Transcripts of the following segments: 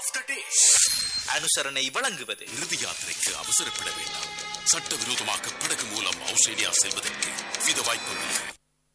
Of the டே அனுசரணை வழங்குவது இறுதி யாத்திரைக்கு அவசரப்பட வேண்டாம் சட்டவிரோதமாக படகு மூலம் ஆஸ்திரேலியா செல்வதற்கு வித வாய்ப்புகள்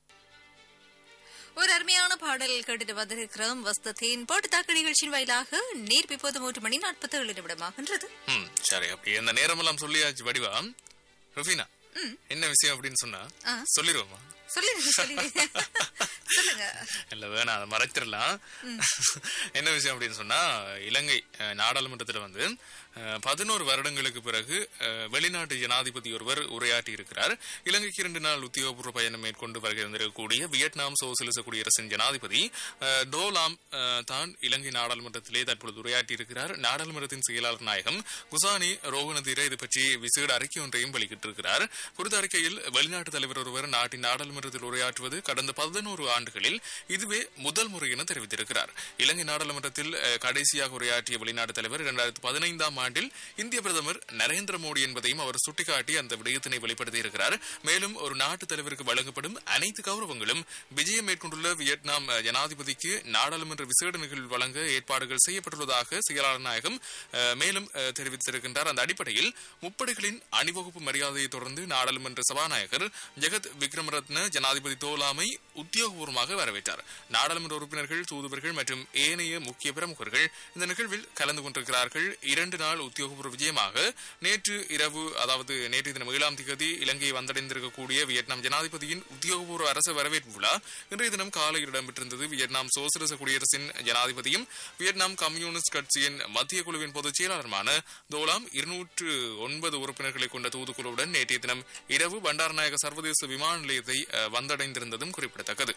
ஒரு அருமையான பாடல் கேட்டுட்டு வந்திருக்கிறோம் வஸ்தத்தின் போட்டு தாக்கு நிகழ்ச்சியின் வாயிலாக நீர் இப்போது மூன்று மணி நாற்பத்தி ஏழு நிமிடமாகின்றது ம் சரி அப்படி இந்த நேரமெல்லாம் சொல்லியாச்சு வடிவா ரஃபீனா என்ன விஷயம் அப்படின்னு சொன்னா ஆ. சொல்லிடுவோமா சொல்லுங்க சொல்லுங்க சொல்லுங்க இல்ல வேணாம் அதை மறைச்சிடலாம் என்ன விஷயம் அப்படின்னு சொன்னா இலங்கை அஹ், நாடாளுமன்றத்துல வந்து பதினோரு வருடங்களுக்கு பிறகு அஹ், வெளிநாட்டு ஜனாதிபதி ஒருவர் உரையாற்றி இருக்கிறார் இலங்கைக்கு இரண்டு நாள் உத்தியோகபூர்வ பயணம் மேற்கொண்டு வருகின்றிருக்கக்கூடிய வியட்நாம் சோசியலிச குடியரசின் ஜனாதிபதி அஹ், டோலாம் அஹ், தான் இலங்கை நாடாளுமன்றத்திலே தற்பொழுது உரையாற்றி இருக்கிறார் நாடாளுமன்றத்தின் செயலாளர் நாயகம் குசானி ரோகணதீர இது பற்றி விசேட அறிக்கை ஒன்றையும் வெளியிட்டிருக்கிறார் குறித்த அறிக்கையில் வெளிநாட்டு தலைவர் ஒருவர் நாட்டின் நாடாளுமன்றத்தில் உரையாற்றுவது கடந்த பதினோரு ஆண்டுகளில் இதுவே முதல் முறை என தெரிவித்திருக்கிறார் இலங்கை நாடாளுமன்றத்தில் அஹ், கடைசியாக உரையாற்றிய வெளிநாட்டு தலைவர் இரண்டாயிரத்து பதினைந்தாம் ஆண்டில் இந்திய பிரதமர் நரேந்திர மோடி என்பதையும் அவர் சுட்டிக்காட்டி அந்த விடயத்தினை வெளிப்படுத்தியிருக்கிறார் மேலும் ஒரு நாட்டு தலைவருக்கு வழங்கப்படும் அனைத்து கௌரவங்களும் விஜயம் மேற்கொண்டுள்ள வியட்நாம் அஹ், ஜனாதிபதிக்கு நாடாளுமன்ற விசேட நிகழ்வு வழங்க ஏற்பாடுகள் செய்யப்பட்டுள்ளதாக செயலாளர் நாயகம் அஹ், மேலும் அஹ், தெரிவித்திருக்கின்றார் அந்த அடிப்படையில் முப்படைகளின் அணிவகுப்பு மரியாதையை தொடர்ந்து நாடாளுமன்ற சபாநாயகர் ஜெகத் விக்ரமரத்ன ஜனாதிபதி தோலாமை உத்தியோகபூர்வமாக வரவேற்றார் நாடாளுமன்ற உறுப்பினர்கள் தூதுவர்கள் மற்றும் ஏனைய முக்கிய பிரமுகர்கள் இந்த நிகழ்வில் கலந்து கொண்டிருக்கிறார்கள் இரண்டு நாள் உத்தியோகபூர்வ விஜயமாக நேற்று இரவு அதாவது நேற்று தினம் ஏழாம் தேதி இலங்கையை வந்தடைந்திருக்கக்கூடிய வியட்நாம் ஜனாதிபதியின் உத்தியோகபூர்வ அரசு வரவேற்பு விழா இன்றைய தினம் காலையில் இடம்பெற்றிருந்தது வியட்நாம் சோசியலிச குடியரசின் ஜனாதிபதியும் வியட்நாம் கம்யூனிஸ்ட் கட்சியின் மத்திய குழுவின் பொதுச் செயலாளருமான தோலாம் இருநூற்று ஒன்பது உறுப்பினர்களை கொண்ட தூதுக்குழுவுடன் நேற்றைய தினம் இரவு பண்டாரநாயக சர்வதேச விமான நிலையத்தை அஹ், வந்தடைந்திருந்ததும் குறிப்பிடத்தக்கது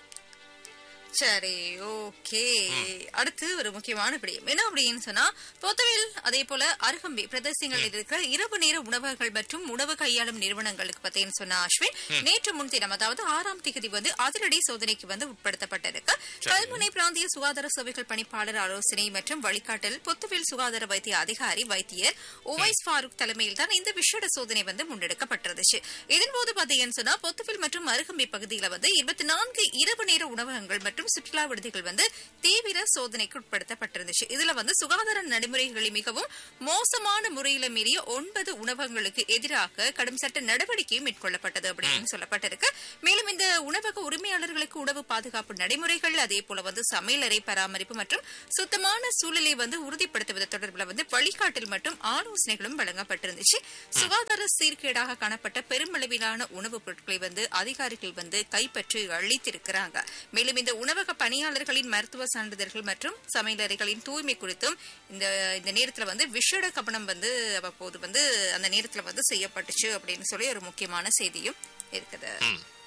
சரி ஓகே அடுத்து ஒரு முக்கியமான விடயம் என்ன அப்படின்னு சொன்னா பொத்தவில் அதே போல அருகம்பி பிரதேசங்களில் இருக்கிற இரவு நேர உணவகங்கள் மற்றும் உணவு கையாளும் நிறுவனங்களுக்கு பார்த்தீங்கன்னு சொன்ன அஸ்வின் நேற்று முன்தினம் அதாவது ஆறாம் தேதி வந்து அதிரடி சோதனைக்கு வந்து உட்படுத்தப்பட்டிருக்கு கல்முனை பிராந்திய சுகாதார சேவைகள் பணிப்பாளர் ஆலோசனை மற்றும் வழிகாட்டல் பொத்துவில் சுகாதார வைத்திய அதிகாரி வைத்தியர் ஒவைஸ் ஃபாரூக் தலைமையில் தான் இந்த விசேட சோதனை வந்து முன்னெடுக்கப்பட்டிருந்துச்சு இதன்போது பார்த்தீங்கன்னு சொன்னா பொத்துவில் மற்றும் அருகம்பி பகுதியில வந்து இருபத்தி நான்கு இரவு நேர உணவகங்கள் மற்றும் சுற்றுலா விடுதிகள் வந்து தீவிர சோதனைக்கு உட்படுத்தப்பட்டிருந்துச்சு இதுல வந்து சுகாதார நடைமுறைகளை மிகவும் மோசமான முறையில மீறிய ஒன்பது உணவகங்களுக்கு எதிராக கடும் சட்ட நடவடிக்கையும் மேற்கொள்ளப்பட்டது அப்படின்னு சொல்லப்பட்டிருக்கு மேலும் இந்த உணவக உரிமையாளர்களுக்கு உணவு பாதுகாப்பு நடைமுறைகள் அதே போல வந்து சமையலறை பராமரிப்பு மற்றும் சுத்தமான சூழலை வந்து உறுதிப்படுத்துவது தொடர்பில் வந்து வழிகாட்டல் மற்றும் ஆலோசனைகளும் வழங்கப்பட்டிருந்துச்சு சுகாதார சீர்கேடாக காணப்பட்ட பெருமளவிலான உணவுப் பொருட்களை வந்து அதிகாரிகள் வந்து கைப்பற்றி அளித்திருக்கிறாங்க மேலும் இந்த உணவக பணியாளர்களின் மருத்துவ சான்றிதழ்கள் மற்றும் சமையலறைகளின் தூய்மை குறித்தும் இந்த இந்த நேரத்துல வந்து விஷட கவனம் வந்து அவ்வப்போது வந்து அந்த நேரத்துல வந்து செய்யப்பட்டுச்சு அப்படின்னு சொல்லி ஒரு முக்கியமான செய்தியும் இருக்குது